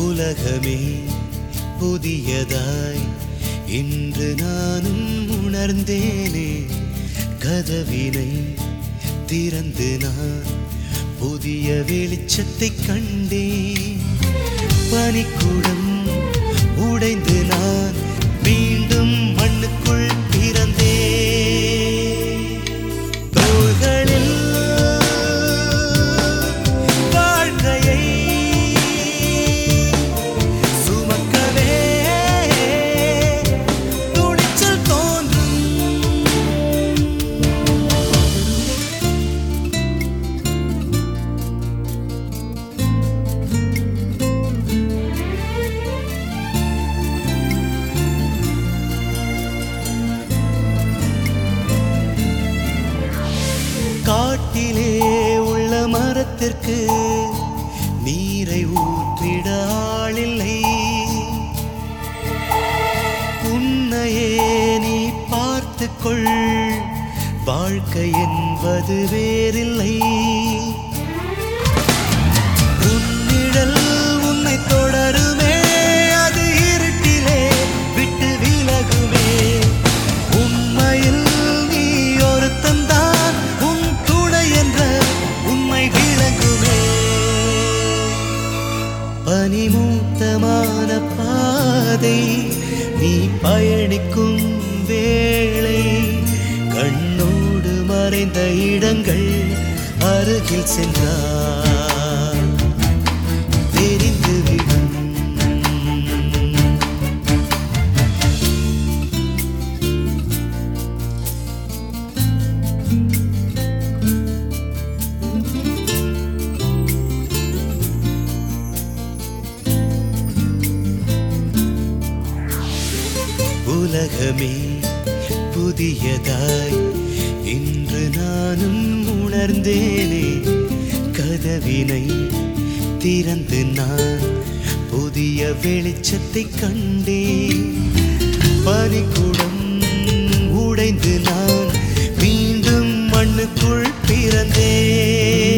உலகமே புதியதாய் இன்று நானும் உணர்ந்தேனே கதவினை திறந்து நான் புதிய வெளிச்சத்தை கண்டேன் பனிக்கூடம் உடைந்து நான் மீண்டும் மண்ணுக்குள் பிறந்தேன் தோள்களில் வாழ்க்கையை சுமக்கவே துணிச்சல் தோன்றும் காட்டிலே உள்ள மரத்திற்கு நீரை ஊற்றிட ஆளில்லை உன்னையே நீ பார்த்துக்கொள் வாழ்க்கை என்பது வேறில்லை உன்னிடல் உன்னை தொடருமே அது இருட்டிலே விட்டு விலகுமே உண்மையில் நீ ஒருத்தந்தான் உன் துணை என்ற உண்மை விளங்குமே பனிமூத்தமான பாதை நீ பயணிக்கும் வேளை கண்ணோடு மறைந்த இடங்கள் அருகில் சென்றார் தெரிந்துவிடும் உலகமே புதியதாய் இன்று நானும் உணர்ந்தேனே கதவினை திறந்து நான் புதிய வெளிச்சத்தை கண்டேன் பனிக்கூடம் உடைந்து நான் மீண்டும் மண்ணுக்குள் பிறந்தேன்